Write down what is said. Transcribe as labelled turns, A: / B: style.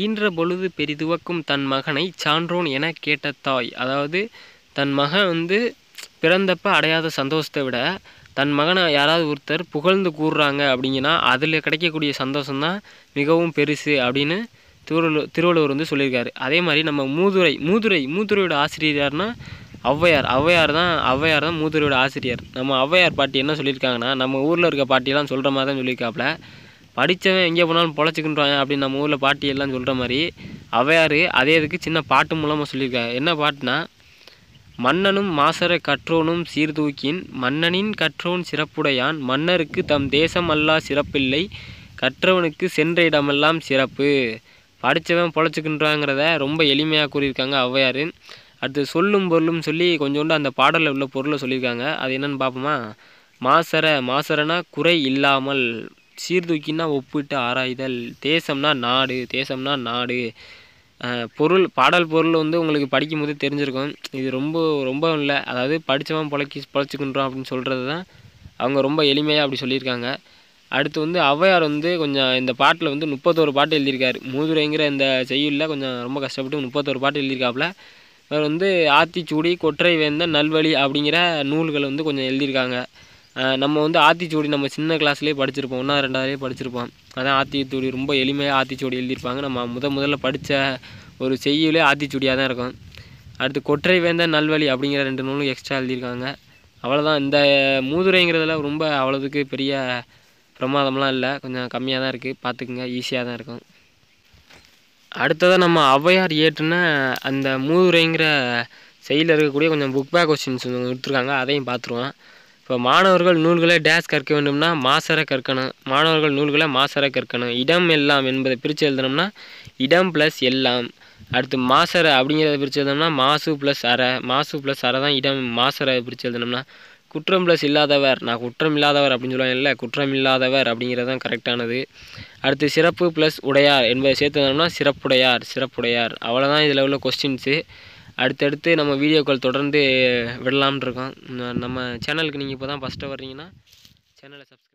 A: ஈன்ற பொழுது பெரிதுவக்கும் தன் மகனை சான்றோன் என கேட்ட தாய் அதாவது தன் மகன் வந்து பிறந்தப்ப அடையாத சந்தோஷத்தை விட தன் மகனை யாராவது ஒருத்தர் புகழ்ந்து கூறுறாங்க அப்படிங்கன்னா அதில் கிடைக்கக்கூடிய சந்தோஷம்தான் மிகவும் பெருசு அப்படின்னு திருவள்ளுவர் திருவள்ளுவர் வந்து சொல்லியிருக்காரு அதே மாதிரி நம்ம மூதுரை மூதுரை மூதுரையோட ஆசிரியர் யாருன்னா ஔவையார் ஔவையார் தான் ஔவையார் தான் மூதுரையோட ஆசிரியர் நம்ம ஔவையார் பாட்டி என்ன சொல்லியிருக்காங்கன்னா நம்ம ஊரில் இருக்க பாட்டியெல்லாம் சொல்கிற மாதிரி தான் சொல்லியிருக்காப்புல படித்தவன் எங்கே போனாலும் பொழைச்சிக்கின்றான் அப்படின்னு நம்ம ஊரில் பாட்டி எல்லாம் சொல்கிற மாதிரி ஔவையார் அதே இதுக்கு சின்ன பாட்டு மூலமாக சொல்லியிருக்காங்க என்ன பாட்டுனா மன்னனும் மாசற கற்றோனும் சீர்தூக்கின் மன்னனின் கற்றோன் சிறப்புடையான் மன்னருக்கு தம் தேசம் அல்லா சிறப்பில்லை கற்றவனுக்கு சென்ற இடமெல்லாம் சிறப்பு படித்தவன் பொழைச்சிக்கின்றாங்கிறத ரொம்ப எளிமையாக கூறியிருக்காங்க ஔவையார் அடுத்து சொல்லும் பொருளும் சொல்லி கொஞ்சோண்டு அந்த பாடலில் உள்ள பொருளை சொல்லியிருக்காங்க அது என்னன்னு பார்ப்போமா மாசற மாசறனா குறை இல்லாமல் சீர்தூக்கினா ஒப்பிட்டு ஆராய்தல் தேசம்னா நாடு தேசம்னா நாடு அஹ் பொருள் பாடல் பொருள் வந்து உங்களுக்கு படிக்கும் போது தெரிஞ்சிருக்கும் இது ரொம்ப ரொம்ப இல்லை அதாவது படித்தவன் பொழைக்கி பொழைச்சிக்கின்றோம் அப்படின்னு சொல்கிறது தான் அவங்க ரொம்ப எளிமையாக அப்படி சொல்லியிருக்காங்க அடுத்து வந்து ஔவையார் வந்து கொஞ்சம் இந்த பாட்டில் வந்து முப்பத்தோரு பாட்டு எழுதியிருக்காரு மூதுரைங்கிற இந்த செய்யுளில் கொஞ்சம் ரொம்ப கஷ்டப்பட்டு முப்பத்தோரு பாட்டு எழுதியிருக்காப்புல அவர் வந்து ஆத்திச்சூடி கொற்றை வேந்தன் நல்வழி அப்படிங்கிற நூல்கள் வந்து கொஞ்சம் எழுதியிருக்காங்க அஹ் நம்ம வந்து ஆத்திச்சூடி நம்ம சின்ன கிளாஸ்லேயே படிச்சிருப்போம் ஒன்றா ரெண்டாவதுலேயே படிச்சிருப்போம் அதான் ஆத்திச்சூடி ரொம்ப எளிமையாக ஆத்திச்சூடி எழுதியிருப்பாங்க நம்ம முத முதல்ல படித்த ஒரு செய்யுளே ஆத்திச்சூடியாக தான் இருக்கும் அடுத்து கொற்றை வேந்தன் நல்வழி அப்படிங்கிற ரெண்டு நூலும் எக்ஸ்ட்ரா எழுதியிருக்காங்க அவ்வளோதான் இந்த மூதுரைங்கிறதுல ரொம்ப அவ்வளோதுக்கு பெரிய பிரமாதம்லாம் இல்லை கொஞ்சம் கம்மியாக தான் இருக்குது பார்த்துக்குங்க ஈஸியாக தான் இருக்கும் அடுத்ததாக நம்ம ஔவையார் இயற்றுன அந்த மூதுரைங்கிற செயலில் இருக்கக்கூடிய கொஞ்சம் புக் பேக் கொஸ்டின்ஸ் கொடுத்துருக்காங்க அதையும் பார்த்துருவோம் இப்போ மாணவர்கள் நூல்களை டேஸ் கற்க வேண்டும்னா மாசற கற்கணும் மாணவர்கள் நூல்களை மாசற கற்கணும் இடம் எல்லாம் என்பதை பிரித்து எழுதணும்னா இடம் ப்ளஸ் எல்லாம் அடுத்து மாசற அப்படிங்கிறத பிரித்து எழுதணும்னா மாசு ப்ளஸ் அரை மாசு ப்ளஸ் அரை தான் இடம் மாசற பிரித்து எழுதணும்னா குற்றம் ப்ளஸ் இல்லாதவர் நான் குற்றம் இல்லாதவர் அப்படின்னு சொல்லுவாங்கல்ல குற்றம் இல்லாதவர் அப்படிங்கிறது தான் கரெக்டானது அடுத்து சிறப்பு ப்ளஸ் உடையார் என்பதை சேர்த்துனோம்னா சிறப்புடையார் சிறப்புடையார் அவ்வளோதான் இதில் உள்ள கொஸ்டின்ஸு அடுத்தடுத்து நம்ம வீடியோக்கள் தொடர்ந்து விடலாம்னு இருக்கோம் ந- நம்ம சேனலுக்கு நீங்கள் இப்போ தான் ஃபஸ்ட்டு வர்றீங்கன்னா சேனலை சப்ஸ்கிரைப்